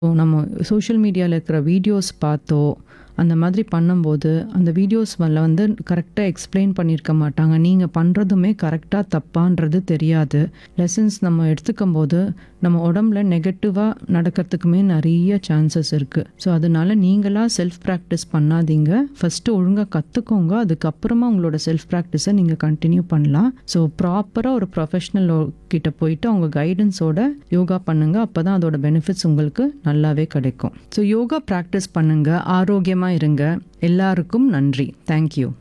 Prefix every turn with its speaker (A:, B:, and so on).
A: நம்ம சோஷியல் மீடியாவில் இருக்கிற வீடியோஸ் பார்த்தோ அந்த மாதிரி பண்ணும்போது அந்த வீடியோஸ் மேலே வந்து கரெக்டாக எக்ஸ்பிளைன் பண்ணியிருக்க மாட்டாங்க நீங்கள் பண்ணுறதுமே கரெக்டாக தப்பான்றது தெரியாது லெசன்ஸ் நம்ம எடுத்துக்கும் போது நம்ம உடம்புல நெகட்டிவாக நடக்கிறதுக்குமே நிறைய சான்சஸ் இருக்குது ஸோ அதனால நீங்களாக செல்ஃப் ப்ராக்டிஸ் பண்ணாதீங்க ஃபஸ்ட்டு ஒழுங்காக கற்றுக்கோங்க அதுக்கப்புறமா உங்களோட செல்ஃப் ப்ராக்டிஸை நீங்கள் கண்டினியூ பண்ணலாம் ஸோ ப்ராப்பராக ஒரு ப்ரொஃபஷ்னல் கிட்ட போயிட்டு அவங்க கைடன்ஸோட யோகா பண்ணுங்க அப்போ தான் அதோட பெனிஃபிட்ஸ் உங்களுக்கு நல்லாவே கிடைக்கும் ஸோ யோகா ப்ராக்டிஸ் பண்ணுங்க ஆரோக்கியமாக இருங்க எல்லாருக்கும் நன்றி தேங்க்யூ